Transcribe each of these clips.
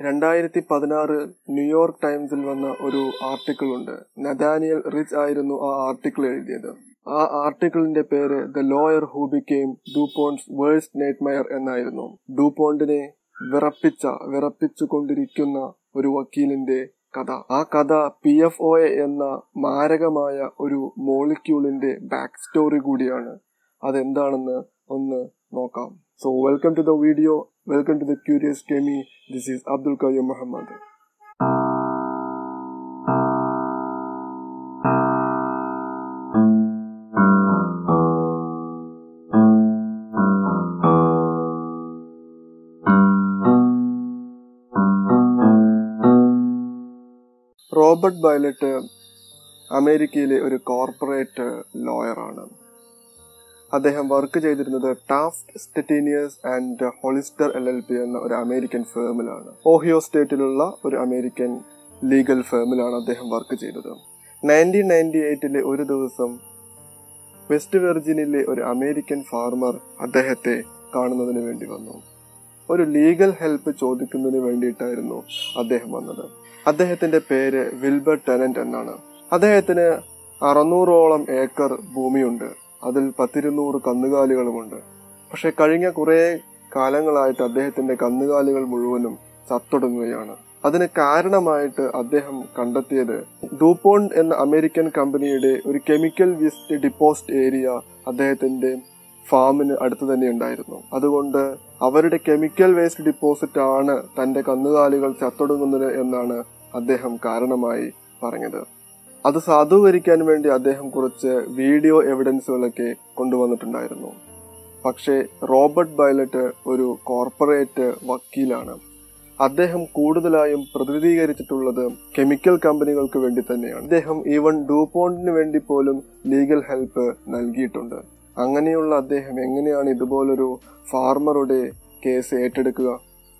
രണ്ടായിരത്തി പതിനാറ് ന്യൂയോർക്ക് ടൈംസിൽ വന്ന ഒരു ആർട്ടിക്കിൾ ഉണ്ട് നദാനിയൽ റിച്ച് ആയിരുന്നു ആ ആർട്ടിക്കിൾ എഴുതിയത് ആ ആർട്ടിക്കിളിന്റെ പേര് the lawyer who became DuPont's worst nightmare എന്നായിരുന്നു ഡൂപോണ്ടിനെ വിറപ്പിച്ച വിറപ്പിച്ചു കൊണ്ടിരിക്കുന്ന ഒരു വക്കീലിന്റെ കഥ ആ കഥ പി എഫ് ഒ എന്ന മാരകമായ ഒരു മോളിക്യൂളിന്റെ ബാക്ക് സ്റ്റോറി കൂടിയാണ് അതെന്താണെന്ന് ഒന്ന് നോക്കാം so welcome to the video welcome to the curious chemi this is Abdul Qayyum Muhammad Robert Bilott അമേരിക്കയിലെ ഒരു കോർപ്പറേറ്റ് ലോയറാണ് അദ്ദേഹം വർക്ക് ചെയ്തിരുന്നത് Taft Stettinius and Hollister L L P എന്ന ഒരു അമേരിക്കൻ ഫേമിലാണ് ഓഹിയോ സ്റ്റേറ്റിലുള്ള ഒരു അമേരിക്കൻ ലീഗൽ ഫേമിലാണ് അദ്ദേഹം വർക്ക് ചെയ്തത് നയൻറ്റീൻ നയൻറ്റി എയ്റ്റിലെ ഒരു ദിവസം വെസ്റ്റ് വെർജിനിലെ ഒരു അമേരിക്കൻ ഫാർമർ അദ്ദേഹത്തെ കാണുന്നതിന് വേണ്ടി വന്നു ഒരു ലീഗൽ ഹെൽപ്പ് ചോദിക്കുന്നതിന് വേണ്ടിയിട്ടായിരുന്നു അദ്ദേഹം വന്നത് അദ്ദേഹത്തിന്റെ പേര് വിൽബർ ടെനന്റ് എന്നാണ് അദ്ദേഹത്തിന് അറുന്നൂറോളം ഏക്കർ ഭൂമിയുണ്ട് അതിൽ പത്തിരുന്നൂറ് കന്നുകാലികളുമുണ്ട് പക്ഷെ കഴിഞ്ഞ കുറെ കാലങ്ങളായിട്ട് അദ്ദേഹത്തിന്റെ കന്നുകാലികൾ മുഴുവനും ചത്തൊടുങ്ങുകയാണ് അതിന് കാരണമായിട്ട് അദ്ദേഹം കണ്ടെത്തിയത് ഡൂപോണ്ട് എന്ന അമേരിക്കൻ കമ്പനിയുടെ ഒരു കെമിക്കൽ വേസ്റ്റ് ഡിപ്പോസിറ്റ് ഏരിയ അദ്ദേഹത്തിന്റെ ഫാമിന് അടുത്ത് തന്നെ ഉണ്ടായിരുന്നു അതുകൊണ്ട് അവരുടെ കെമിക്കൽ വേസ്റ്റ് ഡിപ്പോസിറ്റ് ആണ് തന്റെ കന്നുകാലികൾ ചത്തൊടുങ്ങുന്നത് എന്നാണ് അദ്ദേഹം കാരണമായി പറഞ്ഞത് അത് സാധൂകരിക്കാൻ വേണ്ടി അദ്ദേഹം കുറച്ച് വീഡിയോ എവിഡൻസുകളൊക്കെ കൊണ്ടുവന്നിട്ടുണ്ടായിരുന്നു പക്ഷേ റോബർട്ട് ബൈലറ്റ് ഒരു കോർപ്പറേറ്റ് വക്കീലാണ് അദ്ദേഹം കൂടുതലായും പ്രതിനിധീകരിച്ചിട്ടുള്ളത് കെമിക്കൽ കമ്പനികൾക്ക് വേണ്ടി തന്നെയാണ് അദ്ദേഹം ഈവൻ ഡൂപോണ്ടിന് വേണ്ടി പോലും ലീഗൽ ഹെൽപ്പ് നൽകിയിട്ടുണ്ട് അങ്ങനെയുള്ള അദ്ദേഹം എങ്ങനെയാണ് ഇതുപോലൊരു ഫാർമറുടെ കേസ് ഏറ്റെടുക്കുക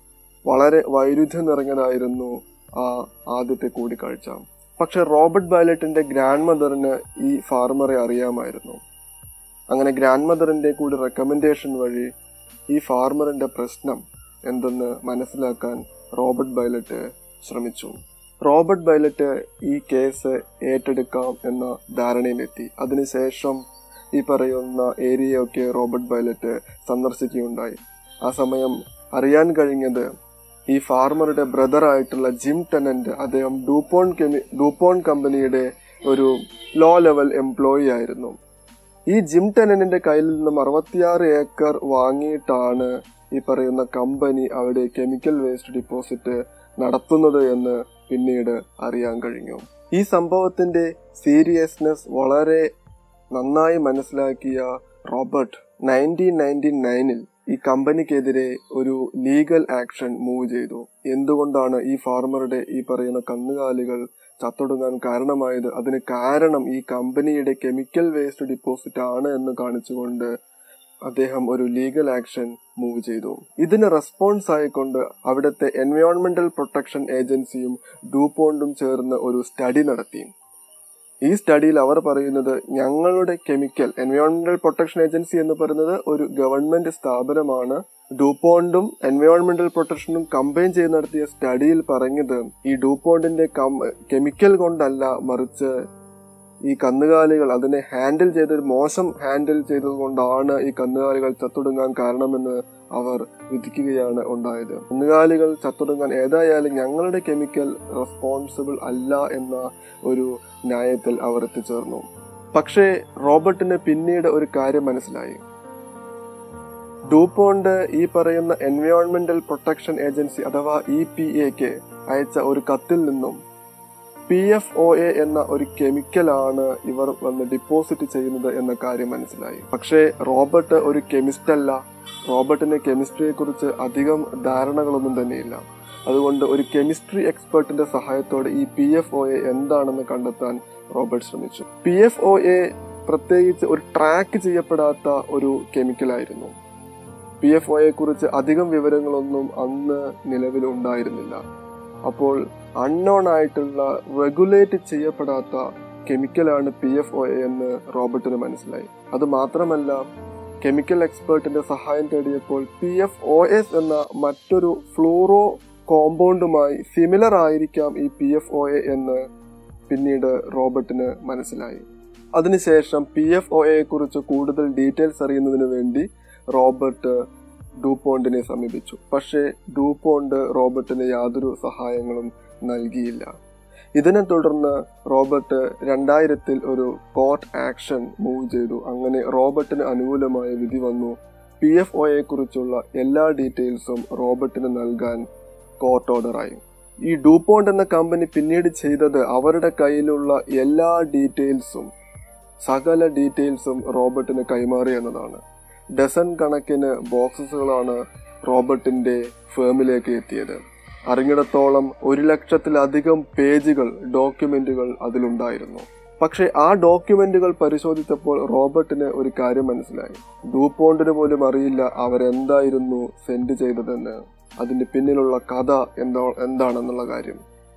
വളരെ വൈരുദ്ധ്യം നിറഞ്ഞതായിരുന്നു ആ ആദ്യത്തെ കൂടിക്കാഴ്ച പക്ഷെ റോബർട്ട് ബൈലറ്റിന്റെ ഗ്രാൻഡ് മദറിന് ഈ ഫാർമറെ അറിയാമായിരുന്നു അങ്ങനെ ഗ്രാൻഡ് മദറിന്റെ കൂടി റെക്കമെൻഡേഷൻ വഴി ഈ ഫാർമറിന്റെ പ്രശ്നം എന്തെന്ന് മനസ്സിലാക്കാൻ റോബർട്ട് ബൈലറ്റ് ശ്രമിച്ചു റോബർട്ട് ബൈലറ്റ് ഈ കേസ് ഏറ്റെടുക്കാം എന്ന ധാരണയിലെത്തി അതിനുശേഷം ഈ പറയുന്ന ഏരിയയൊക്കെ റോബർട്ട് ബൈലറ്റ് സന്ദർശിക്കുകയുണ്ടായി ആ സമയം അറിയാൻ കഴിഞ്ഞത് ഈ ഫാർമറുടെ ബ്രദർ ആയിട്ടുള്ള ജിം ടെനന്റ് അദ്ദേഹം ഡൂപോൺ കെമി ഡൂപോൺ കമ്പനിയുടെ ഒരു ലോ ലെവൽ എംപ്ലോയി ആയിരുന്നു ഈ ജിം ടെനന്റിന്റെ കയ്യിൽ നിന്നും അറുപത്തിയാറ് ഏക്കർ വാങ്ങിയിട്ടാണ് ഈ പറയുന്ന കമ്പനി അവിടെ കെമിക്കൽ വേസ്റ്റ് ഡിപ്പോസിറ്റ് നടത്തുന്നത് എന്ന് പിന്നീട് അറിയാൻ കഴിഞ്ഞു ഈ സംഭവത്തിന്റെ സീരിയസ്നെസ് വളരെ നന്നായി മനസ്സിലാക്കിയ റോബർട്ട് നയൻറ്റീൻ നയൻറ്റി നയനിൽ ഈ കമ്പനിക്കെതിരെ ഒരു ലീഗൽ ആക്ഷൻ മൂവ് ചെയ്തു എന്തുകൊണ്ടാണ് ഈ ഫാർമറുടെ ഈ പറയുന്ന കന്നുകാലികൾ ചത്തൊടുങ്ങാൻ കാരണമായത് അതിന് കാരണം ഈ കമ്പനിയുടെ കെമിക്കൽ വേസ്റ്റ് ഡിപ്പോസിറ്റ് ആണ് എന്ന് കാണിച്ചുകൊണ്ട് അദ്ദേഹം ഒരു ലീഗൽ ആക്ഷൻ മൂവ് ചെയ്തു ഇതിന് റെസ്പോൺസ് ആയിക്കൊണ്ട് അവിടുത്തെ എൻവയോൺമെന്റൽ പ്രൊട്ടക്ഷൻ ഏജൻസിയും ഡൂപോണ്ടും ചേർന്ന് ഒരു സ്റ്റഡി നടത്തി ഈ സ്റ്റഡിയിൽ അവർ പറയുന്നത് ഞങ്ങളുടെ കെമിക്കൽ എൻവയോൺമെന്റൽ പ്രൊട്ടക്ഷൻ ഏജൻസി എന്ന് പറയുന്നത് ഒരു ഗവൺമെന്റ് സ്ഥാപനമാണ് ഡൂപോണ്ടും എൻവയോൺമെന്റൽ പ്രൊട്ടക്ഷനും കമ്പൈൻ ചെയ്ത് നടത്തിയ സ്റ്റഡിയിൽ പറഞ്ഞത് ഈ ഡൂപോണ്ടിന്റെ കെമിക്കൽ കൊണ്ടല്ല മറിച്ച് ഈ കന്നുകാലികൾ അതിനെ ഹാൻഡിൽ ചെയ്ത മോശം ഹാൻഡിൽ ചെയ്തതുകൊണ്ടാണ് ഈ കന്നുകാലികൾ ചത്തൊടുങ്ങാൻ കാരണമെന്ന് അവർ വിധിക്കുകയാണ് ഉണ്ടായത് കന്നുകാലികൾ ചത്തൊടുങ്ങാൻ ഏതായാലും ഞങ്ങളുടെ കെമിക്കൽ റെസ്പോൺസിബിൾ അല്ല എന്ന ഒരു ന്യായത്തിൽ അവർ എത്തിച്ചേർന്നു പക്ഷേ റോബർട്ടിന് പിന്നീട് ഒരു കാര്യം മനസ്സിലായി ഡൂപോണ്ട് ഈ പറയുന്ന എൻവയോൺമെന്റൽ പ്രൊട്ടക്ഷൻ ഏജൻസി അഥവാ ഇ പി എക്ക് അയച്ച ഒരു കത്തിൽ നിന്നും പി എഫ് ഒ എ എന്ന ഒരു കെമിക്കലാണ് ഇവർ വന്ന് ഡിപ്പോസിറ്റ് ചെയ്യുന്നത് എന്ന കാര്യം മനസ്സിലായി പക്ഷേ റോബർട്ട് ഒരു കെമിസ്റ്റ് അല്ല റോബർട്ടിന് കെമിസ്ട്രിയെ കുറിച്ച് അധികം ധാരണകളൊന്നും തന്നെയില്ല അതുകൊണ്ട് ഒരു കെമിസ്ട്രി എക്സ്പെർട്ടിന്റെ സഹായത്തോടെ ഈ പി എഫ് ഒ എ എന്താണെന്ന് കണ്ടെത്താൻ റോബർട്ട് ശ്രമിച്ചു പി എഫ് ഒ എ പ്രത്യേകിച്ച് ഒരു ട്രാക്ക് ചെയ്യപ്പെടാത്ത ഒരു കെമിക്കലായിരുന്നു പി എഫ് ഒയെ കുറിച്ച് അധികം വിവരങ്ങളൊന്നും അന്ന് നിലവിൽ ഉണ്ടായിരുന്നില്ല അപ്പോൾ അൺനോൺ ആയിട്ടുള്ള റെഗുലേറ്റ് ചെയ്യപ്പെടാത്ത കെമിക്കലാണ് പി എഫ് ഒ എന്ന് റോബർട്ടിന് മനസ്സിലായി അത് മാത്രമല്ല കെമിക്കൽ എക്സ്പേർട്ടിന്റെ സഹായം തേടിയപ്പോൾ പി എഫ് ഒ എസ് എന്ന മറ്റൊരു ഫ്ലൂറോ കോമ്പൗണ്ടുമായി സിമിലർ ആയിരിക്കാം ഈ പി എഫ് ഒ എ എന്ന് പിന്നീട് റോബർട്ടിന് മനസ്സിലായി അതിനുശേഷം പി എഫ് ഒ എയെ കുറിച്ച് കൂടുതൽ ഡീറ്റെയിൽസ് അറിയുന്നതിന് വേണ്ടി റോബർട്ട് ഡൂപോണ്ടിനെ സമീപിച്ചു പക്ഷേ ഡൂപോണ്ട് റോബർട്ടിന് യാതൊരു സഹായങ്ങളും നൽകിയില്ല ഇതിനെ തുടർന്ന് റോബർട്ട് രണ്ടായിരത്തിൽ ഒരു കോർട്ട് ആക്ഷൻ മൂവ് ചെയ്തു അങ്ങനെ റോബർട്ടിന് അനുകൂലമായ വിധി വന്നു പി എഫ് ഒയെ കുറിച്ചുള്ള എല്ലാ ഡീറ്റെയിൽസും റോബർട്ടിന് നൽകാൻ കോർട്ട് ഓർഡറായി ഈ ഡൂപോണ്ട് എന്ന കമ്പനി പിന്നീട് ചെയ്തത് അവരുടെ കയ്യിലുള്ള എല്ലാ ഡീറ്റെയിൽസും സകല ഡീറ്റെയിൽസും റോബർട്ടിന് കൈമാറി എന്നതാണ് ഡസൻ കണക്കിന് ബോക്സസുകളാണ് റോബർട്ടിന്റെ ഫേമിലേക്ക് എത്തിയത് അറിഞ്ഞിടത്തോളം ഒരു ലക്ഷത്തിലധികം പേജുകൾ ഡോക്യുമെന്റുകൾ അതിലുണ്ടായിരുന്നു പക്ഷേ ആ ഡോക്യുമെന്റുകൾ പരിശോധിച്ചപ്പോൾ റോബർട്ടിന് ഒരു കാര്യം മനസ്സിലായി ഡൂപോണ്ടിന് പോലും അറിയില്ല അവരെന്തായിരുന്നു സെൻഡ് ചെയ്തതെന്ന് അതിന്റെ പിന്നിലുള്ള കഥ എന്താ എന്താണെന്നുള്ള കാര്യം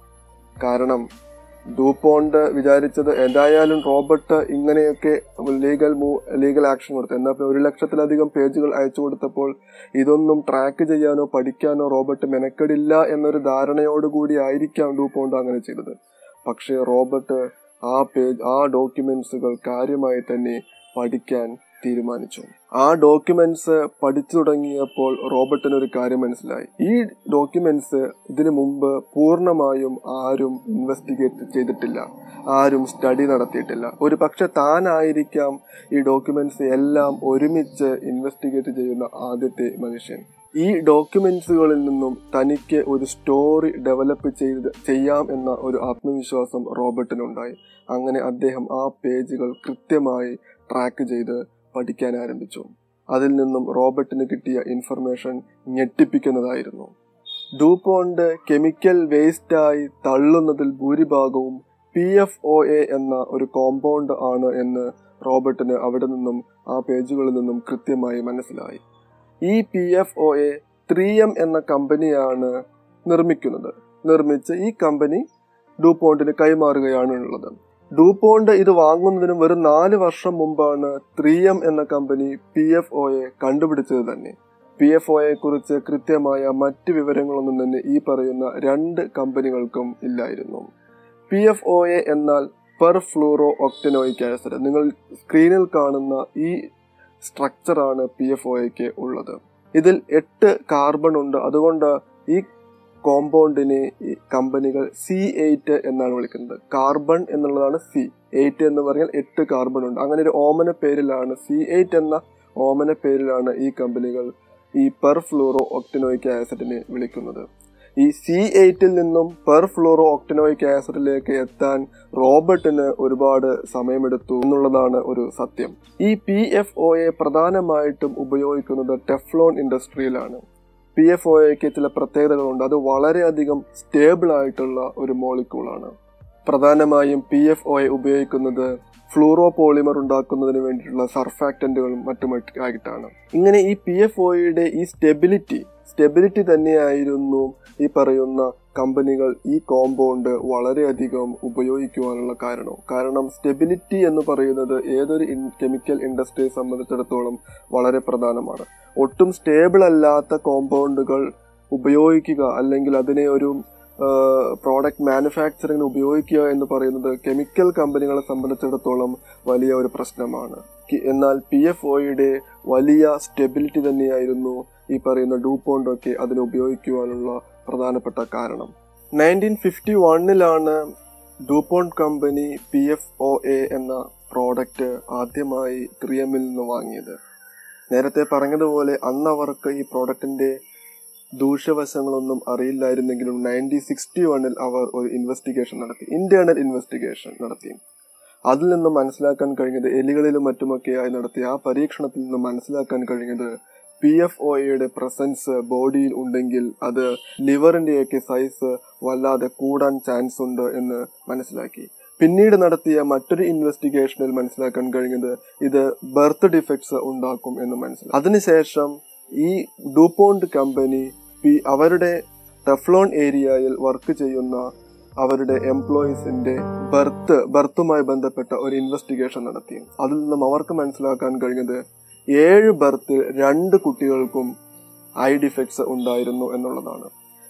കാരണം ഡൂപോണ്ട് വിചാരിച്ചത് എന്തായാലും റോബർട്ട് ഇങ്ങനെയൊക്കെ ലീഗൽ മൂവ് ലീഗൽ ആക്ഷൻ കൊടുത്തു എന്നാൽ പിന്നെ ഒരു ലക്ഷത്തിലധികം പേജുകൾ അയച്ചു കൊടുത്തപ്പോൾ ഇതൊന്നും ട്രാക്ക് ചെയ്യാനോ പഠിക്കാനോ റോബർട്ട് മെനക്കെടില്ല എന്നൊരു ധാരണയോടുകൂടി ആയിരിക്കാം ഡൂപോണ്ട് അങ്ങനെ ചെയ്തത് പക്ഷേ റോബർട്ട് ആ പേജ് ആ ഡോക്യുമെന്റ്സുകൾ കാര്യമായി തന്നെ പഠിക്കാൻ തീരുമാനിച്ചു ആ ഡോക്യുമെന്റ്സ് പഠിച്ചു തുടങ്ങിയപ്പോൾ റോബർട്ടിന് ഒരു കാര്യം മനസ്സിലായി ഈ ഡോക്യുമെന്റ്സ് ഇതിനു മുമ്പ് പൂർണ്ണമായും ആരും ഇൻവെസ്റ്റിഗേറ്റ് ചെയ്തിട്ടില്ല ആരും സ്റ്റഡി നടത്തിയിട്ടില്ല ഒരു പക്ഷെ താനായിരിക്കാം ഈ ഡോക്യുമെന്റ്സ് എല്ലാം ഒരുമിച്ച് ഇൻവെസ്റ്റിഗേറ്റ് ചെയ്യുന്ന ആദ്യത്തെ മനുഷ്യൻ ഈ ഡോക്യുമെന്റ്സുകളിൽ നിന്നും തനിക്ക് ഒരു സ്റ്റോറി ഡെവലപ്പ് ചെയ്ത് ചെയ്യാം എന്ന ഒരു ആത്മവിശ്വാസം റോബർട്ടിനുണ്ടായി അങ്ങനെ അദ്ദേഹം ആ പേജുകൾ കൃത്യമായി ട്രാക്ക് ചെയ്ത് പഠിക്കാൻ ആരംഭിച്ചു അതിൽ നിന്നും റോബർട്ടിന് കിട്ടിയ ഇൻഫർമേഷൻ ഞെട്ടിപ്പിക്കുന്നതായിരുന്നു ഡൂപോണ്ട് കെമിക്കൽ വേസ്റ്റായി തള്ളുന്നതിൽ ഭൂരിഭാഗവും പി എഫ് ഒ എ എന്ന ഒരു കോമ്പൗണ്ട് ആണ് എന്ന് റോബർട്ടിന് അവിടെ നിന്നും ആ പേജുകളിൽ നിന്നും കൃത്യമായി മനസ്സിലായി ഈ P F O A three M എന്ന കമ്പനിയാണ് നിർമ്മിക്കുന്നത് നിർമ്മിച്ച് ഈ കമ്പനി ഡൂപോണ്ടിന് കൈമാറുകയാണ് ഉള്ളത് ഡൂപോണ്ട് ഇത് വാങ്ങുന്നതിന് വെറും നാല് വർഷം മുമ്പാണ് ത്രീ എം എന്ന കമ്പനി പി എഫ് ഒയെ കണ്ടുപിടിച്ചത് തന്നെ പി എഫ് ഒയെ കുറിച്ച് കൃത്യമായ മറ്റ് വിവരങ്ങളൊന്നും തന്നെ ഈ പറയുന്ന രണ്ട് കമ്പനികൾക്കും ഇല്ലായിരുന്നു പി എഫ് ഒ എ എന്നാൽ പെർ ഫ്ലൂറോ ഒക്ടനോയിക് ആസിഡ് നിങ്ങൾ സ്ക്രീനിൽ കാണുന്ന ഈ സ്ട്രക്ചറാണ് പി എഫ് ഒയ്ക്ക് ഉള്ളത് ഇതിൽ എട്ട് കാർബൺ ഉണ്ട് അതുകൊണ്ട് ഈ കോമ്പൗണ്ടിനെ ഈ കമ്പനികൾ സി എയ്റ്റ് എന്നാണ് വിളിക്കുന്നത് കാർബൺ എന്നുള്ളതാണ് സി എയ്റ്റ് എന്ന് പറഞ്ഞാൽ എട്ട് കാർബൺ ഉണ്ട് അങ്ങനെ ഒരു ഓമന പേരിലാണ് സി എയ്റ്റ് എന്ന ഓമന പേരിലാണ് ഈ കമ്പനികൾ ഈ പെർ ഫ്ലൂറോ ഒക്ടനോയിക് ആസിഡിനെ വിളിക്കുന്നത് ഈ സി എയ്റ്റിൽ നിന്നും പെർ ഫ്ലൂറോ ഒക്ടനോയിക് ആസിഡിലേക്ക് എത്താൻ റോബർട്ടിന് ഒരുപാട് സമയമെടുത്തു എന്നുള്ളതാണ് ഒരു സത്യം ഈ പി എഫ് ഒയെ പ്രധാനമായിട്ടും ഉപയോഗിക്കുന്നത് ടെഫ്ലോൺ ഇൻഡസ്ട്രിയിലാണ് പി എഫ് ഒയ്ക്ക് ചില പ്രത്യേകതകളുണ്ട് അത് വളരെയധികം സ്റ്റേബിൾ ആയിട്ടുള്ള ഒരു മോളിക്യൂളാണ് പ്രധാനമായും പി എഫ് ഒയെ ഉപയോഗിക്കുന്നത് ഫ്ലൂറോ പോളിമർ ഉണ്ടാക്കുന്നതിന് വേണ്ടിയിട്ടുള്ള സർഫാക്റ്റന്റുകളും മറ്റുമായിട്ടാണ് ഇങ്ങനെ ഈ പി എഫ് ഒയുടെ ഈ സ്റ്റെബിലിറ്റി സ്റ്റെബിലിറ്റി തന്നെയായിരുന്നു ഈ പറയുന്ന കമ്പനികൾ ഈ കോമ്പൗണ്ട് വളരെയധികം ഉപയോഗിക്കുവാനുള്ള കാരണം കാരണം സ്റ്റെബിലിറ്റി എന്ന് പറയുന്നത് ഏതൊരു കെമിക്കൽ ഇൻഡസ്ട്രിയെ സംബന്ധിച്ചിടത്തോളം വളരെ പ്രധാനമാണ് ഒട്ടും സ്റ്റേബിൾ അല്ലാത്ത കോമ്പൗണ്ടുകൾ ഉപയോഗിക്കുക അല്ലെങ്കിൽ അതിനെ ഒരു പ്രോഡക്റ്റ് മാനുഫാക്ചറിങ്ങിന് ഉപയോഗിക്കുക എന്ന് പറയുന്നത് കെമിക്കൽ കമ്പനികളെ സംബന്ധിച്ചിടത്തോളം വലിയ ഒരു പ്രശ്നമാണ് എന്നാൽ പി എഫ് ഒയുടെ വലിയ സ്റ്റെബിലിറ്റി തന്നെയായിരുന്നു ഈ പറയുന്ന ഡൂപോണ്ടൊക്കെ അതിനെ ഉപയോഗിക്കുവാനുള്ള പ്രധാനപ്പെട്ട കാരണം നയൻറ്റീൻ ഫിഫ്റ്റി വണ്ണിലാണ് DuPont company P F O A എന്ന പ്രോഡക്റ്റ് ആദ്യമായി ത്രിയമിൽ നിന്ന് വാങ്ങിയത് നേരത്തെ പറഞ്ഞതുപോലെ അന്ന് അവർക്ക് ഈ പ്രോഡക്റ്റിന്റെ ദൂഷ്യവശങ്ങളൊന്നും അറിയില്ലായിരുന്നെങ്കിലും നയൻറ്റീൻ സിക്സ്റ്റി വണ്ണിൽ അവർ ഒരു ഇൻവെസ്റ്റിഗേഷൻ നടത്തി ഇന്റേണൽ ഇൻവെസ്റ്റിഗേഷൻ നടത്തി അതിൽ നിന്ന് മനസ്സിലാക്കാൻ കഴിഞ്ഞത് എലികളിലും മറ്റുമൊക്കെയായി നടത്തിയ ആ പരീക്ഷണത്തിൽ നിന്ന് മനസ്സിലാക്കാൻ കഴിഞ്ഞത് പി എഫ് ഒയുടെ പ്രസൻസ് ബോഡിയിൽ ഉണ്ടെങ്കിൽ അത് ലിവറിന്റെയൊക്കെ സൈസ് വല്ലാതെ കൂടാൻ ചാൻസ് ഉണ്ട് എന്ന് മനസ്സിലാക്കി പിന്നീട് നടത്തിയ മറ്റൊരു ഇൻവെസ്റ്റിഗേഷനിൽ മനസ്സിലാക്കാൻ കഴിഞ്ഞത് ഇത് ബർത്ത് ഡിഫക്ട്സ് ഉണ്ടാക്കും എന്ന് മനസ്സിലാക്കി അതിനുശേഷം ഈ ഡൂപോണ്ട് കമ്പനി പി അവരുടെ ടെഫ്ലോൺ ഏരിയയിൽ വർക്ക് ചെയ്യുന്ന അവരുടെ എംപ്ലോയീസിന്റെ ബർത്ത് ബർത്തുമായി ബന്ധപ്പെട്ട ഒരു ഇൻവെസ്റ്റിഗേഷൻ നടത്തി അതിൽ നിന്നും അവർക്ക് മനസ്സിലാക്കാൻ കഴിഞ്ഞത് ഏഴ് ബർത്തിൽ രണ്ട് കുട്ടികൾക്കും ഐ ഡിഫക്ട്സ് ഉണ്ടായിരുന്നു എന്നുള്ളതാണ്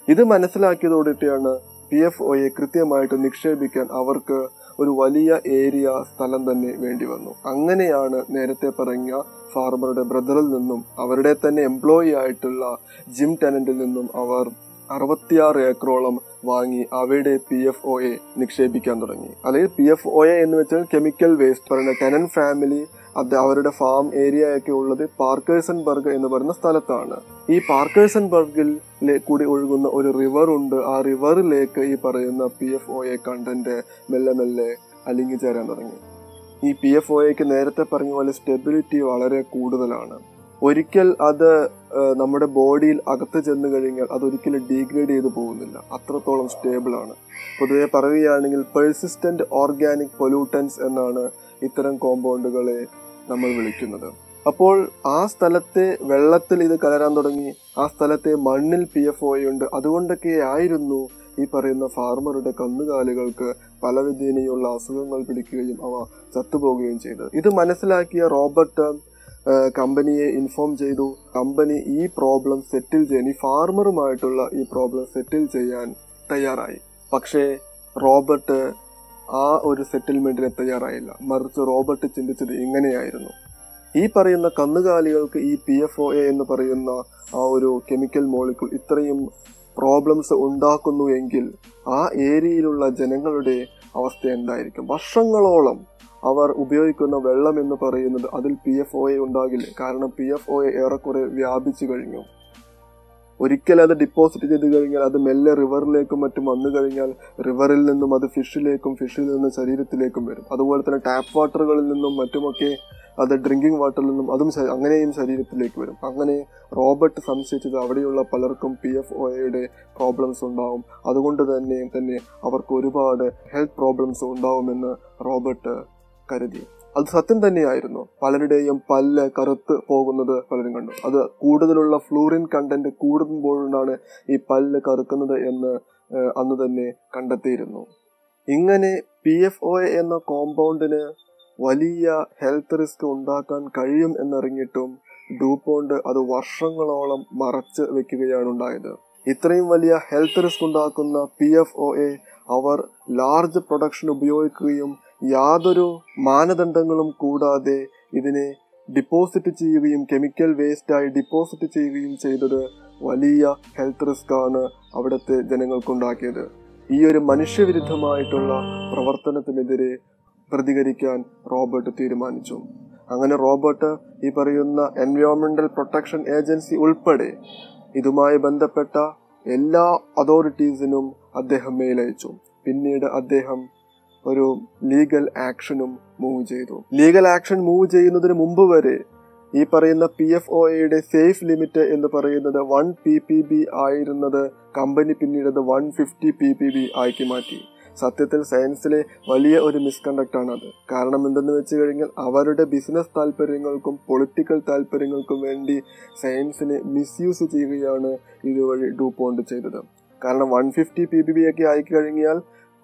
ഇത് മനസ്സിലാക്കിയതോടെയാണ് പി എഫ് ഒയെ കൃത്യമായിട്ട് നിക്ഷേപിക്കാൻ അവർക്ക് ഒരു വലിയ ഏരിയ സ്ഥലം തന്നെ വേണ്ടി വന്നു അങ്ങനെയാണ് നേരത്തെ പറഞ്ഞ ഫാർമറുടെ ബ്രദറിൽ നിന്നും അവരുടെ തന്നെ എംപ്ലോയി ആയിട്ടുള്ള ജിം ടെനന്റിൽ നിന്നും അവർ അറുപത്തിയാറ് ഏക്കറോളം വാങ്ങി അവയുടെ പി എഫ് ഒ എ നിക്ഷേപിക്കാൻ തുടങ്ങി അല്ലെങ്കിൽ പി എഫ് ഒ എ എന്ന് വെച്ചാൽ കെമിക്കൽ വേസ്റ്റ് പറയുന്ന ടെനൻ ഫാമിലി അത് അവരുടെ ഫാം ഏരിയ ഒക്കെ ഉള്ളത് പാർക്കേഴ്സൺ ബർഗ് എന്ന് പറയുന്ന സ്ഥലത്താണ് ഈ പാർക്കേഴ്സൺ ബർഗിൽ കൂടി ഒഴുകുന്ന ഒരു റിവർ ഉണ്ട് ആ റിവറിലേക്ക് ഈ പറയുന്ന P F O A content മെല്ലെ മെല്ലെ അലിങ്ങി ചേരാൻ തുടങ്ങി ഈ പി എഫ് ഒ എക്ക് നേരത്തെ പറഞ്ഞ പോലെ സ്റ്റെബിലിറ്റി വളരെ കൂടുതലാണ് ഒരിക്കൽ അത് നമ്മുടെ ബോഡിയിൽ അകത്ത് ചെന്ന് കഴിഞ്ഞാൽ അതൊരിക്കലും ഡീഗ്രേഡ് ചെയ്തു പോകുന്നില്ല അത്രത്തോളം സ്റ്റേബിൾ ആണ് പൊതുവെ പറയുകയാണെങ്കിൽ പെർസിസ്റ്റന്റ് ഓർഗാനിക് പൊല്യൂട്ടൻസ് എന്നാണ് ഇത്തരം കോമ്പൗണ്ടുകളെ നമ്മൾ വിളിക്കുന്നത് അപ്പോൾ ആ സ്ഥലത്തെ വെള്ളത്തിൽ ഇത് കലരാൻ തുടങ്ങി ആ സ്ഥലത്തെ മണ്ണിൽ പി എഫ് ഒ ഉണ്ട് അതുകൊണ്ടൊക്കെ ആയിരുന്നു ഈ പറയുന്ന ഫാർമറുടെ കന്നുകാലികൾക്ക് പല വിധേനയുള്ള അസുഖങ്ങൾ പിടിക്കുകയും അവ ചത്തുപോകുകയും ചെയ്തത് ഇത് മനസ്സിലാക്കിയ റോബർട്ട് കമ്പനിയെ ഇൻഫോം ചെയ്തു കമ്പനി ഈ പ്രോബ്ലം സെറ്റിൽ ചെയ്യാൻ ഈ ഫാർമറുമായിട്ടുള്ള ഈ പ്രോബ്ലം സെറ്റിൽ ചെയ്യാൻ തയ്യാറായി പക്ഷേ റോബർട്ട് ആ ഒരു സെറ്റിൽമെന്റിന് തയ്യാറായില്ല മറിച്ച് റോബർട്ട് ചിന്തിച്ചത് ഇങ്ങനെയായിരുന്നു ഈ പറയുന്ന കന്നുകാലികൾക്ക് ഈ പി എഫ് ഒ എ എന്ന് പറയുന്ന ആ ഒരു കെമിക്കൽ മോളിക്കൂൾ ഇത്രയും പ്രോബ്ലംസ് ഉണ്ടാക്കുന്നു എങ്കിൽ ആ ഏരിയയിലുള്ള ജനങ്ങളുടെ അവസ്ഥ എന്തായിരിക്കും വർഷങ്ങളോളം അവർ ഉപയോഗിക്കുന്ന വെള്ളം എന്ന് പറയുന്നത് അതിൽ പി എഫ് ഒ എ ഉണ്ടാകില്ല കാരണം പി എഫ് ഒ എ ഏറെക്കുറെ വ്യാപിച്ചു കഴിഞ്ഞു ഒരിക്കൽ അത് ഡിപ്പോസിറ്റ് ചെയ്ത് കഴിഞ്ഞാൽ അത് മെല്ലെ റിവറിലേക്കും മറ്റും വന്നു കഴിഞ്ഞാൽ റിവറിൽ നിന്നും അത് ഫിഷിലേക്കും ഫിഷിൽ നിന്നും ശരീരത്തിലേക്കും വരും അതുപോലെ തന്നെ ടാപ്പ് വാട്ടറുകളിൽ നിന്നും മറ്റുമൊക്കെ അത് ഡ്രിങ്കിങ് വാട്ടറിൽ നിന്നും അതും അങ്ങനെയും ശരീരത്തിലേക്ക് വരും അങ്ങനെ റോബർട്ട് സംശയിച്ചത് അവിടെയുള്ള പലർക്കും പി എഫ് ഒയുടെ പ്രോബ്ലംസ് ഉണ്ടാവും അതുകൊണ്ട് തന്നെ തന്നെ അവർക്ക് ഒരുപാട് ഹെൽത്ത് പ്രോബ്ലംസ് ഉണ്ടാവുമെന്ന് റോബർട്ട് കരുതി അത് സത്യം തന്നെയായിരുന്നു പലരുടെയും പല്ല് കറുത്ത് പോകുന്നത് പലരും കണ്ടു അത് കൂടുതലുള്ള ഫ്ലൂറിൻ കണ്ടന്റ് കൂടുമ്പോഴാണ് ഈ പല്ല് കറുക്കുന്നത് എന്ന് അന്ന് തന്നെ കണ്ടെത്തിയിരുന്നു ഇങ്ങനെ പി എഫ് ഒ എന്ന കോമ്പൗണ്ടിന് വലിയ ഹെൽത്ത് റിസ്ക് ഉണ്ടാക്കാൻ കഴിയും എന്നറിഞ്ഞിട്ടും ഡൂപോണ്ട് അത് വർഷങ്ങളോളം മറച്ച് വെക്കുകയാണ് ഉണ്ടായത് ഇത്രയും വലിയ ഹെൽത്ത് റിസ്ക് ഉണ്ടാക്കുന്ന പി എഫ് ഒ എ അവർ ലാർജ് പ്രൊഡക്ഷൻ ഉപയോഗിക്കുകയും യാതൊരു മാനദണ്ഡങ്ങളും കൂടാതെ ഇതിനെ ഡിപ്പോസിറ്റ് ചെയ്യുകയും കെമിക്കൽ വേസ്റ്റായി ഡിപ്പോസിറ്റ് ചെയ്യുകയും ചെയ്തത് വലിയ ഹെൽത്ത് റിസ്ക് ആണ് അവിടുത്തെ ജനങ്ങൾക്കുണ്ടാക്കിയത് ഈ ഒരു മനുഷ്യവിരുദ്ധമായിട്ടുള്ള പ്രവർത്തനത്തിനെതിരെ പ്രതികരിക്കാൻ റോബർട്ട് തീരുമാനിച്ചു അങ്ങനെ റോബർട്ട് ഈ പറയുന്ന എൻവയോൺമെന്റൽ പ്രൊട്ടക്ഷൻ ഏജൻസി ഉൾപ്പെടെ ഇതുമായി ബന്ധപ്പെട്ട എല്ലാ അതോറിറ്റീസിനും അദ്ദേഹം മെയിലയച്ചു പിന്നീട് അദ്ദേഹം ഒരു ലീഗൽ ആക്ഷനും മൂവ് ചെയ്തു ലീഗൽ ആക്ഷൻ മൂവ് ചെയ്യുന്നതിന് മുമ്പ് വരെ ഈ പറയുന്ന പി എഫ് ഒ എയുടെ സേഫ് ലിമിറ്റ് എന്ന് പറയുന്നത് വൺ പി പി ബി ആയിരുന്നത് കമ്പനി പിന്നീട് അത് one fifty P P B ആക്കി മാറ്റി സത്യത്തിൽ സയൻസിലെ വലിയ ഒരു മിസ്കണ്ടക്ട് ആണ് അത് കാരണം എന്തെന്ന് വെച്ച് കഴിഞ്ഞാൽ അവരുടെ ബിസിനസ് താല്പര്യങ്ങൾക്കും പൊളിറ്റിക്കൽ താല്പര്യങ്ങൾക്കും വേണ്ടി സയൻസിനെ മിസ്യൂസ് ചെയ്യുകയാണ് ഇതുവഴി ഡൂപോണ്ട് ചെയ്തത് കാരണം one fifty P B B ഒക്കെ ആയി കഴിഞ്ഞാൽ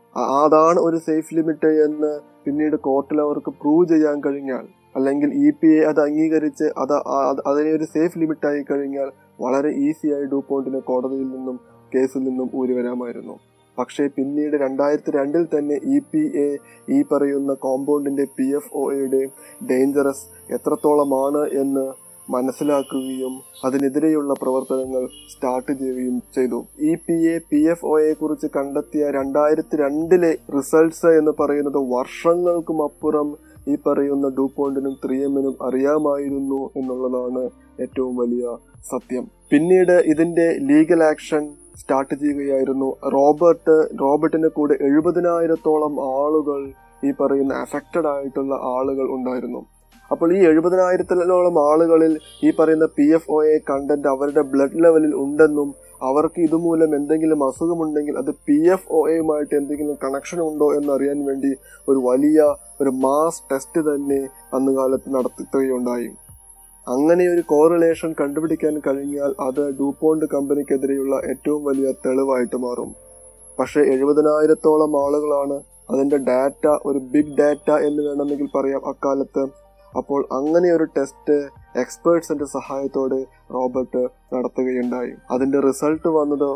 അതാണ് ഒരു സേഫ് ലിമിറ്റ് എന്ന് പിന്നീട് കോർട്ടിൽ അവർക്ക് പ്രൂവ് ചെയ്യാൻ കഴിഞ്ഞാൽ അല്ലെങ്കിൽ ഇ പി എ അത് അംഗീകരിച്ച് അത് അതിനെ ഒരു സേഫ് ലിമിറ്റ് ആയി കഴിഞ്ഞാൽ വളരെ ഈസിയായി ഡൂപോണ്ടിനെ കോടതിയിൽ നിന്നും കേസിൽ നിന്നും ഊരി വരാമായിരുന്നു പക്ഷേ പിന്നീട് രണ്ടായിരത്തി രണ്ടിൽ തന്നെ ഇ പി എ ഈ പറയുന്ന കോമ്പൗണ്ടിന്റെ പി എഫ് ഒയുടെ ഡേഞ്ചറസ് എത്രത്തോളമാണ് എന്ന് മനസ്സിലാക്കുകയും അതിനെതിരെയുള്ള പ്രവർത്തനങ്ങൾ സ്റ്റാർട്ട് ചെയ്യുകയും ചെയ്തു E P A P F ഒയെ കുറിച്ച് കണ്ടെത്തിയ രണ്ടായിരത്തി രണ്ടിലെ റിസൾട്ട്സ് എന്ന് പറയുന്നത് വർഷങ്ങൾക്കും അപ്പുറം ഈ പറയുന്ന ഡൂപോണ്ടിനും ത്രീ എമ്മിനും അറിയാമായിരുന്നു എന്നുള്ളതാണ് ഏറ്റവും വലിയ സത്യം പിന്നീട് ഇതിന്റെ ലീഗൽ ആക്ഷൻ സ്റ്റാർട്ട് ചെയ്യുകയായിരുന്നു റോബർട്ട് റോബർട്ടിന്റെ കൂടെ എഴുപതിനായിരത്തോളം ആളുകൾ ഈ പറയുന്ന അഫക്റ്റഡ് ആയിട്ടുള്ള ആളുകൾ ഉണ്ടായിരുന്നു അപ്പോൾ ഈ എഴുപതിനായിരത്തിലോളം ആളുകളിൽ ഈ പറയുന്ന P F O A content അവരുടെ ബ്ലഡ് ലെവലിൽ ഉണ്ടെന്നും അവർക്ക് ഇതുമൂലം എന്തെങ്കിലും അസുഖമുണ്ടെങ്കിൽ അത് പി എഫ് ഒ എയുമായിട്ട് എന്തെങ്കിലും കണക്ഷൻ ഉണ്ടോ എന്നറിയാൻ വേണ്ടി ഒരു വലിയ ഒരു മാസ് ടെസ്റ്റ് തന്നെ അന്ന് കാലത്ത് നടത്തുകയുണ്ടായി അങ്ങനെ ഒരു കോറിലേഷൻ കണ്ടുപിടിക്കാൻ കഴിഞ്ഞാൽ അത് ഡൂപോണ്ട് കമ്പനിക്കെതിരെയുള്ള ഏറ്റവും വലിയ തെളിവായിട്ട് മാറും പക്ഷേ എഴുപതിനായിരത്തോളം ആളുകളാണ് അതിന്റെ ഡാറ്റ ഒരു ബിഗ് ഡാറ്റ എന്ന് വേണമെങ്കിൽ പറയാം അക്കാലത്ത് അപ്പോൾ അങ്ങനെ ഒരു ടെസ്റ്റ് എക്സ്പേർട്സിന്റെ സഹായത്തോടെ റോബർട്ട് നടത്തുകയുണ്ടായി അതിന്റെ റിസൾട്ട് വന്നത്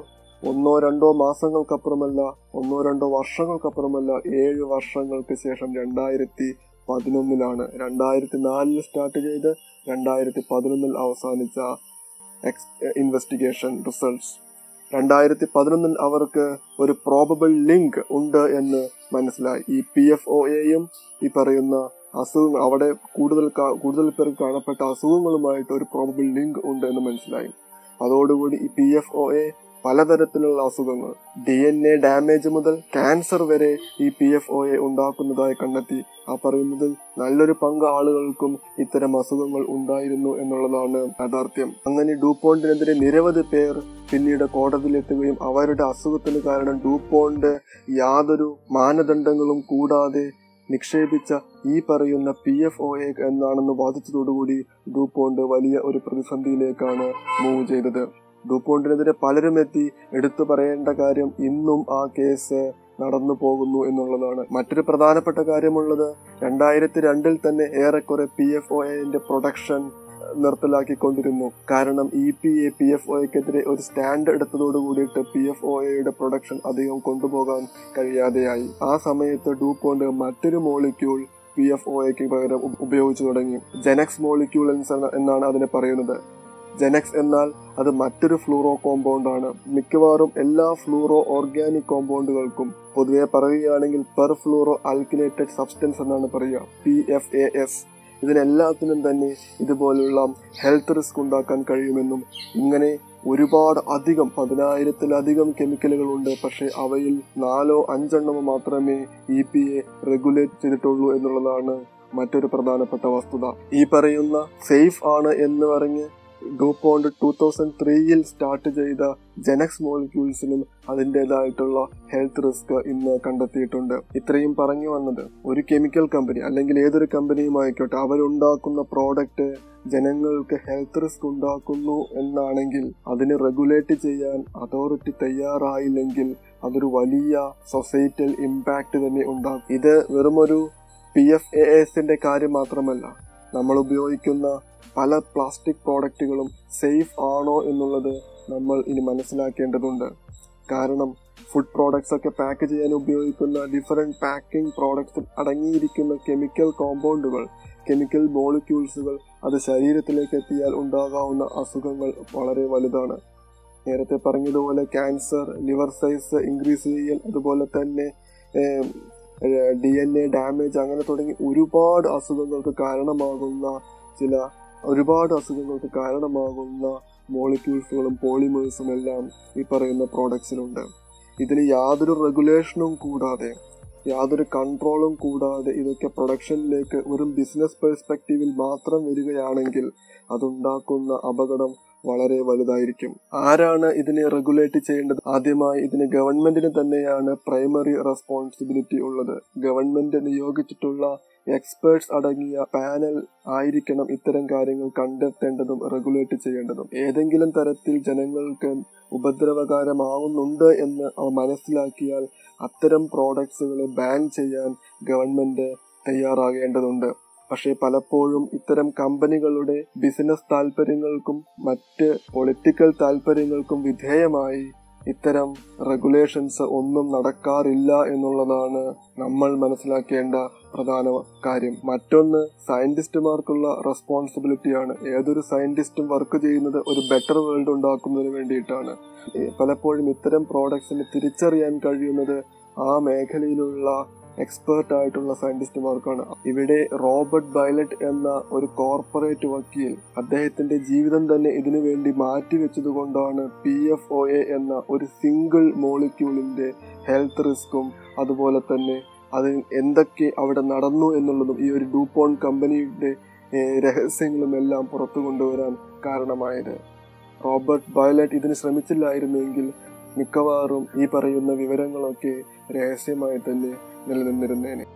ഒന്നോ രണ്ടോ മാസങ്ങൾക്കപ്പുറമല്ല ഒന്നോ രണ്ടോ വർഷങ്ങൾക്കപ്പുറമല്ല ഏഴ് വർഷങ്ങൾക്ക് ശേഷം രണ്ടായിരത്തി പതിനൊന്നിലാണ് രണ്ടായിരത്തി നാലിൽ സ്റ്റാർട്ട് ചെയ്ത് രണ്ടായിരത്തി പതിനൊന്നിൽ അവസാനിച്ച എക്സ് ഇൻവെസ്റ്റിഗേഷൻ റിസൾട്ട്സ് രണ്ടായിരത്തി പതിനൊന്നിൽ അവർക്ക് ഒരു പ്രോബബിൾ ലിങ്ക് ഉണ്ട് എന്ന് മനസ്സിലായി ഈ പി എഫ് ഒ എയും ഈ പറയുന്ന അസുഖങ്ങൾ അവിടെ കൂടുതൽ കാ- കൂടുതൽ പേർക്ക് കാണപ്പെട്ട അസുഖങ്ങളുമായിട്ട് ഒരു പ്രോബബിൾ ലിങ്ക് ഉണ്ട് എന്ന് മനസ്സിലായി അതോടുകൂടി ഈ പി എഫ് ഒ എ പലതരത്തിലുള്ള അസുഖങ്ങൾ ഡി എൻ എ ഡാമേജ് മുതൽ ക്യാൻസർ വരെ ഈ പി എഫ് ഒ എ ഉണ്ടാക്കുന്നതായി കണ്ടെത്തി ആ പറയുന്നതിൽ നല്ലൊരു പങ്ക് ആളുകൾക്കും ഇത്തരം അസുഖങ്ങൾ ഉണ്ടായിരുന്നു എന്നുള്ളതാണ് യാഥാർത്ഥ്യം അങ്ങനെ ഡൂപോണ്ടിനെതിരെ നിരവധി പേർ പിന്നീട് കോടതിയിലെത്തുകയും അവരുടെ അസുഖത്തിന് കാരണം ഡൂപോണ്ട് യാതൊരു മാനദണ്ഡങ്ങളും കൂടാതെ നിക്ഷേപിച്ച ഈ പറയുന്ന പി എഫ് ഒ എ എന്നാണെന്ന് വാദിച്ചതോടുകൂടി ഡൂപോണ്ട് വലിയ ഒരു പ്രതിസന്ധിയിലേക്കാണ് മൂവ് ചെയ്തത് ഡൂപോണ്ടിനെതിരെ പലരും എത്തി എടുത്തു പറയേണ്ട കാര്യം ഇന്നും ആ കേസ് നടന്നു പോകുന്നു എന്നുള്ളതാണ് മറ്റൊരു പ്രധാനപ്പെട്ട കാര്യമുള്ളത് രണ്ടായിരത്തി രണ്ടിൽ തന്നെ ഏറെക്കുറെ പി എഫ് ഒ എന്റെ പ്രൊഡക്ഷൻ നിർത്തലാക്കിക്കൊണ്ടിരുന്നു കാരണം E P A P F ഒക്കെതിരെ ഒരു സ്റ്റാൻഡ് എടുത്തതോട് കൂടിയിട്ട് പി എഫ് ഒ എയുടെ പ്രൊഡക്ഷൻ അധികം കൊണ്ടുപോകാൻ കഴിയാതെയായി ആ സമയത്ത് ഡൂപോണ്ട് മറ്റൊരു മോളിക്യൂൾ പി എഫ് ഒക്ക് പകരം ഉപ- ഉപയോഗിച്ചു തുടങ്ങി ജെനക്സ് മോളിക്യൂൾ എന്നാണ് അതിനെ പറയുന്നത് ജെനക്സ് എന്നാൽ അത് മറ്റൊരു ഫ്ലൂറോ കോമ്പൗണ്ട് ആണ് മിക്കവാറും എല്ലാ ഫ്ലൂറോ ഓർഗാനിക് കോമ്പൗണ്ടുകൾക്കും പൊതുവെ പറയുകയാണെങ്കിൽ പെർ ഫ്ലൂറോ ആൽക്കിലേറ്റഡ് സബ്സ്റ്റൻസ് എന്നാണ് പറയുക പി എഫ് എ എസ് ഇതിനെല്ലാത്തിനും തന്നെ ഇതുപോലുള്ള ഹെൽത്ത് റിസ്ക് ഉണ്ടാക്കാൻ കഴിയുമെന്നും ഇങ്ങനെ ഒരുപാട് അധികം പതിനായിരത്തിലധികം കെമിക്കലുകൾ ഉണ്ട് പക്ഷെ അവയിൽ നാലോ അഞ്ചെണ്ണമോ മാത്രമേ ഇ പി എ റെഗുലേറ്റ് ചെയ്തിട്ടുള്ളൂ എന്നുള്ളതാണ് മറ്റൊരു പ്രധാനപ്പെട്ട വസ്തുത ഈ പറയുന്ന സേഫ് ആണ് എന്ന് പറഞ്ഞ് ഡൂപോണ്ട് ടൂ തൗസൻഡ് ത്രീയിൽ സ്റ്റാർട്ട് ചെയ്ത ജെനക്സ് മോളിക്യൂൾസിനും അതിൻ്റെതായിട്ടുള്ള ഹെൽത്ത് റിസ്ക് ഇന്ന് കണ്ടെത്തിയിട്ടുണ്ട് ഇത്രയും പറഞ്ഞു വന്നത് ഒരു കെമിക്കൽ കമ്പനി അല്ലെങ്കിൽ ഏതൊരു കമ്പനിയും ആയിക്കോട്ടെ അവരുണ്ടാക്കുന്ന പ്രോഡക്റ്റ് ജനങ്ങൾക്ക് ഹെൽത്ത് റിസ്ക് ഉണ്ടാക്കുന്നു എന്നാണെങ്കിൽ അതിനെ റെഗുലേറ്റ് ചെയ്യാൻ അതോറിറ്റി തയ്യാറായില്ലെങ്കിൽ അതൊരു വലിയ സൊസൈറ്റൽ ഇമ്പാക്റ്റ് തന്നെ ഉണ്ടാകും ഇത് വെറുമൊരു പി എഫ് എ എസിന്റെ കാര്യം മാത്രമല്ല നമ്മൾ ഉപയോഗിക്കുന്ന പല പ്ലാസ്റ്റിക് പ്രോഡക്റ്റുകളും സേഫ് ആണോ എന്നുള്ളത് നമ്മൾ ഇനി മനസ്സിലാക്കേണ്ടതുണ്ട് കാരണം ഫുഡ് പ്രോഡക്ട്സ് ഒക്കെ പാക്ക് ചെയ്യാൻ ഉപയോഗിക്കുന്ന ഡിഫറെന്റ് പാക്കിംഗ് പ്രോഡക്ട്സിൽ അടങ്ങിയിരിക്കുന്ന കെമിക്കൽ കോമ്പൗണ്ടുകൾ കെമിക്കൽ മോളിക്യൂൾസുകൾ അത് ശരീരത്തിലേക്ക് എത്തിയാൽ ഉണ്ടാകാവുന്ന അസുഖങ്ങൾ വളരെ വലുതാണ് നേരത്തെ പറഞ്ഞതുപോലെ ക്യാൻസർ ലിവർ സൈസ് ഇൻക്രീസ് ചെയ്യൽ അതുപോലെ തന്നെ ഡി എൻ എ ഡാമേജ് അങ്ങനെ തുടങ്ങി ഒരുപാട് അസുഖങ്ങൾക്ക് കാരണമാകുന്ന ചില ഒരുപാട് അസുഖങ്ങൾക്ക് കാരണമാകുന്ന മോളിക്യൂൾസുകളും പോളിമേഴ്സും എല്ലാം ഈ പറയുന്ന പ്രോഡക്ട്സിലുണ്ട് ഇതിന് യാതൊരു റെഗുലേഷനും കൂടാതെ യാതൊരു കൺട്രോളും കൂടാതെ ഇതൊക്കെ പ്രൊഡക്ഷനിലേക്ക് വെറും ബിസിനസ് പെർസ്പെക്റ്റീവിൽ മാത്രം വരികയാണെങ്കിൽ അതുണ്ടാക്കുന്ന അപകടം വളരെ വലുതായിരിക്കും ആരാണ് ഇതിനെ റെഗുലേറ്റ് ചെയ്യേണ്ടത് ആദ്യമായി ഇതിന് ഗവൺമെന്റിന് തന്നെയാണ് പ്രൈമറി റെസ്പോൺസിബിലിറ്റി ഉള്ളത് ഗവൺമെന്റ് നിയോഗിച്ചിട്ടുള്ള എക്സ്പേർട്സ് അടങ്ങിയ പാനൽ ആയിരിക്കണം ഇത്തരം കാര്യങ്ങൾ കണ്ടെത്തേണ്ടതും റെഗുലേറ്റ് ചെയ്യേണ്ടതും ഏതെങ്കിലും തരത്തിൽ ജനങ്ങൾക്ക് ഉപദ്രവകരമാവുന്നുണ്ട് എന്ന് അവ മനസ്സിലാക്കിയാൽ അത്തരം പ്രോഡക്ട്സുകളെ ബാൻ ചെയ്യാൻ ഗവൺമെന്റ് തയ്യാറാകേണ്ടതുണ്ട് പക്ഷേ പലപ്പോഴും ഇത്തരം കമ്പനികളുടെ ബിസിനസ് താല്പര്യങ്ങൾക്കും മറ്റ് പൊളിറ്റിക്കൽ താല്പര്യങ്ങൾക്കും വിധേയമായി ഇത്തരം റെഗുലേഷൻസ് ഒന്നും നടക്കാറില്ല എന്നുള്ളതാണ് നമ്മൾ മനസ്സിലാക്കേണ്ട പ്രധാന കാര്യം മറ്റൊന്ന് സയന്റിസ്റ്റുമാർക്കുള്ള റെസ്പോൺസിബിലിറ്റിയാണ് ഏതൊരു സയന്റിസ്റ്റും വർക്ക് ചെയ്യുന്നത് ഒരു ബെറ്റർ വേൾഡ് ഉണ്ടാക്കുന്നതിന് വേണ്ടിയിട്ടാണ് പലപ്പോഴും ഇത്തരം പ്രോഡക്ട്സിനെ തിരിച്ചറിയാൻ കഴിയുന്നത് ആ മേഖലയിലുള്ള എക്സ്പേർട്ട് ആയിട്ടുള്ള സയന്റിസ്റ്റുമാർക്കാണ് ഇവിടെ റോബർട്ട് ബൈലറ്റ് എന്ന ഒരു കോർപ്പറേറ്റ് വക്കീൽ അദ്ദേഹത്തിന്റെ ജീവിതം തന്നെ ഇതിനു വേണ്ടി മാറ്റിവെച്ചത് കൊണ്ടാണ് പി എഫ് ഒ എ എന്ന ഒരു സിംഗിൾ മോളിക്യൂളിന്റെ ഹെൽത്ത് റിസ്ക്കും അതുപോലെ തന്നെ അത് എന്തൊക്കെ അവിടെ നടന്നു എന്നുള്ളതും ഈ ഒരു ഡൂപോൺ കമ്പനിയുടെ രഹസ്യങ്ങളും എല്ലാം പുറത്തു കൊണ്ടുവരാൻ കാരണമായത് റോബർട്ട് ബയലറ്റ് ഇതിന് ശ്രമിച്ചില്ലായിരുന്നെങ്കിൽ മിക്കവാറും ഈ പറയുന്ന വിവരങ്ങളൊക്കെ രഹസ്യമായി തന്നെ നിലനിന്നിരുന്നേനെ